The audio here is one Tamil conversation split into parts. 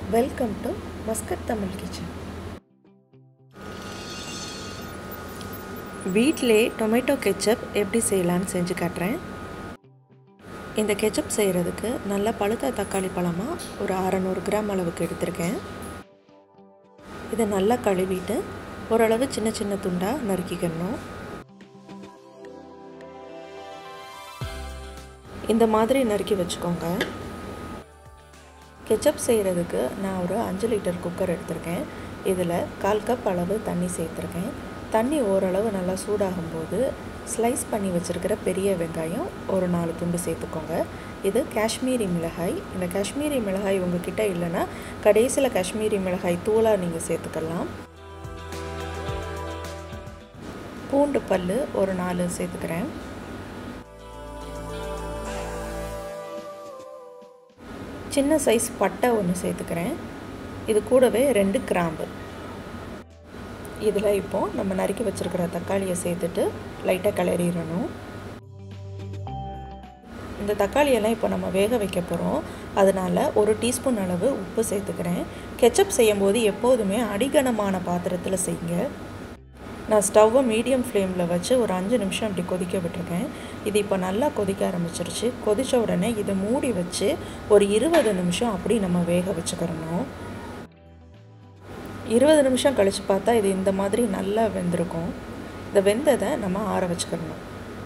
welcome to Muscat Tamil kitchen வீட்டிலே டொமேட்டோ கெச்சப் எப்படி செய்யலான்னு செஞ்சு காட்டுறேன் இந்த கெச்சப் செய்கிறதுக்கு நல்ல பழுத்த தக்காளி பழமாக ஒரு அறநூறு கிராம் அளவுக்கு எடுத்திருக்கேன் இதை நல்லா கழுவிட்டு ஓரளவு சின்ன சின்ன துண்டாக நறுக்கிக்கணும் இந்த மாதிரி நறுக்கி வச்சுக்கோங்க கெச்சப் செய்கிறதுக்கு நான் ஒரு அஞ்சு லிட்டர் குக்கர் எடுத்திருக்கேன் இதில் கால் கப் அளவு தண்ணி சேர்த்துருக்கேன் தண்ணி ஓரளவு நல்லா சூடாகும்போது ஸ்லைஸ் பண்ணி வச்சுருக்கிற பெரிய வெங்காயம் ஒரு நாலு துண்டு சேர்த்துக்கோங்க இது காஷ்மீரி மிளகாய் இந்த காஷ்மீரி மிளகாய் உங்ககிட்ட இல்லைன்னா கடைசியில் காஷ்மீரி மிளகாய் தூளாக நீங்கள் சேர்த்துக்கலாம் பூண்டு பல் ஒரு நாலு சேர்த்துக்கிறேன் சின்ன சைஸ் பட்டை ஒன்று சேர்த்துக்கிறேன் இது கூடவே ரெண்டு கிராம்பு இதில் இப்போது நம்ம நறுக்கி வச்சுருக்கிற தக்காளியை சேர்த்துட்டு லைட்டாக கிளறிடணும் இந்த தக்காளியெல்லாம் இப்போ நம்ம வேக வைக்க போகிறோம் அதனால் ஒரு டீஸ்பூன் அளவு உப்பு சேர்த்துக்கிறேன் கெச்சப் செய்யும்போது எப்போதுமே அடிகனமான பாத்திரத்தில் செய்யுங்க நான் ஸ்டவ்வை மீடியம் ஃப்ளேமில் வச்சு ஒரு அஞ்சு நிமிஷம் அப்படி கொதிக்க விட்டுருக்கேன் இது இப்போ நல்லா கொதிக்க ஆரம்பிச்சிருச்சு கொதித்த உடனே இதை மூடி வச்சு ஒரு இருபது நிமிஷம் அப்படி நம்ம வேக வச்சுக்கிறணும் இருபது நிமிஷம் கழித்து பார்த்தா இது இந்த மாதிரி நல்லா வெந்திருக்கும் இந்த வெந்ததை நம்ம ஆற வச்சுக்கிறணும்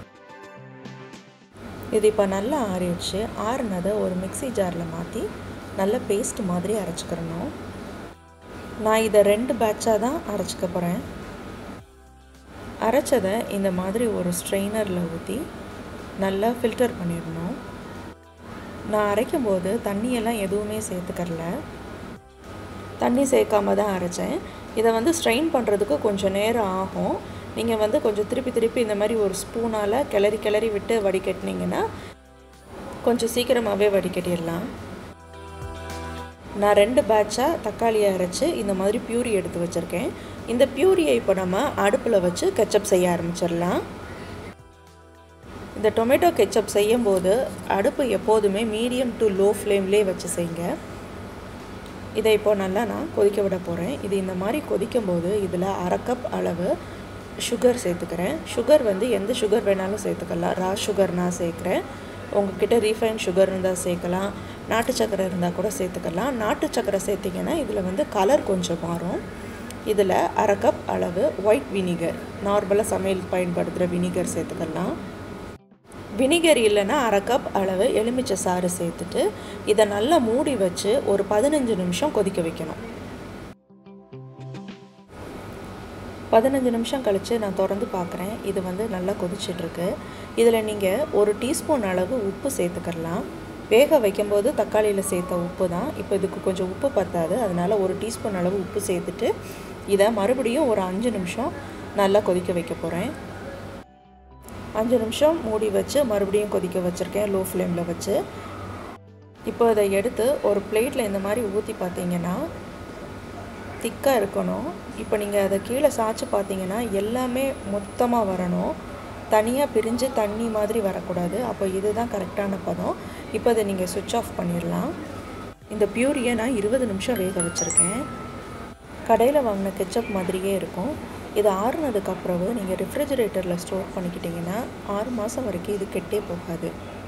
இது இப்போ நல்லா ஆறிடுச்சு ஆறுனதை ஒரு மிக்சி ஜாரில் மாற்றி நல்ல பேஸ்ட் மாதிரி அரைச்சிக்கிறணும் நான் இதை ரெண்டு பேட்சாக தான் அரைச்சிக்க போகிறேன் அரைச்சதை இந்த மாதிரி ஒரு ஸ்ட்ரெயினரில் ஊற்றி நல்லா ஃபில்டர் பண்ணிடணும் நான் அரைக்கும் போது தண்ணியெல்லாம் எதுவுமே சேர்த்துக்கரல தண்ணி சேர்க்காம தான் அரைச்சேன் இதை வந்து ஸ்ட்ரெயின் பண்ணுறதுக்கு கொஞ்சம் நேரம் ஆகும் நீங்கள் வந்து கொஞ்சம் திருப்பி திருப்பி இந்த மாதிரி ஒரு ஸ்பூனால் கிளறி கிளறி விட்டு வடிகட்டினீங்கன்னா கொஞ்சம் சீக்கிரமாகவே வடிகட்டிடலாம் நான் ரெண்டு பேட்சாக தக்காளியை அரைச்சி இந்த மாதிரி பியூரி எடுத்து வச்சுருக்கேன் இந்த பியூரியை இப்போ நம்ம அடுப்பில் வச்சு கெச்சப் செய்ய ஆரம்பிச்சிடலாம் இந்த டொமேட்டோ கெச்சப் செய்யும்போது அடுப்பு எப்போதுமே மீடியம் டு லோ ஃப்ளேம்லேயே வச்சு செய்யுங்க இதை இப்போ நல்லா நான் கொதிக்க விட போகிறேன் இது இந்த மாதிரி கொதிக்கும் போது இதில் அரை கப் அளவு சுகர் சேர்த்துக்கிறேன் சுகர் வந்து எந்த சுகர் வேணாலும் சேர்த்துக்கலாம் ரா சுகர் நான் சேர்க்குறேன் உங்ககிட்ட ரீஃபைன் சுகர் இருந்தால் சேர்க்கலாம் நாட்டு சக்கரை இருந்தால் கூட சேர்த்துக்கலாம் நாட்டு சக்கரை சேர்த்திங்கன்னா இதில் வந்து கலர் கொஞ்சம் மாறும் இதில் அரை கப் அளவு ஒயிட் வினிகர் நார்மலாக சமையல் பயன்படுத்துகிற வினிகர் சேர்த்துக்கலாம் வினிகர் இல்லைன்னா அரை கப் அளவு எலுமிச்சை சாறு சேர்த்துட்டு இதை நல்லா மூடி வச்சு ஒரு பதினஞ்சு நிமிஷம் கொதிக்க வைக்கணும் பதினஞ்சு நிமிஷம் கழித்து நான் திறந்து பார்க்குறேன் இது வந்து நல்லா கொதிச்சிட்ருக்கு இதில் நீங்கள் ஒரு டீஸ்பூன் அளவு உப்பு சேர்த்துக்கலாம் வேக வைக்கும்போது தக்காளியில் சேர்த்த உப்பு தான் இப்போ இதுக்கு கொஞ்சம் உப்பு பத்தாது அதனால் ஒரு டீஸ்பூன் அளவு உப்பு சேர்த்துட்டு இதை மறுபடியும் ஒரு அஞ்சு நிமிஷம் நல்லா கொதிக்க வைக்க போகிறேன் அஞ்சு நிமிஷம் மூடி வச்சு மறுபடியும் கொதிக்க வச்சுருக்கேன் லோ ஃப்ளேமில் வச்சு இப்போ இதை எடுத்து ஒரு பிளேட்டில் இந்த மாதிரி ஊற்றி பார்த்தீங்கன்னா திக்காக இருக்கணும் இப்போ நீங்கள் அதை கீழே சாய்ச்சி பார்த்தீங்கன்னா எல்லாமே மொத்தமாக வரணும் தனியாக பிரிஞ்சு தண்ணி மாதிரி வரக்கூடாது அப்போ இதுதான் கரெக்டான பதம் இப்போ அதை நீங்கள் சுவிட்ச் ஆஃப் பண்ணிடலாம் இந்த பியூரியை நான் இருபது நிமிஷம் வேக வச்சுருக்கேன் கடையில் வாங்கின கெச்சப் மாதிரியே இருக்கும் இது ஆறுனதுக்கப்புறம் நீங்கள் ரெஃப்ரிஜரேட்டரில் ஸ்டோர் பண்ணிக்கிட்டிங்கன்னா ஆறு மாதம் வரைக்கும் இது கெட்டே போகாது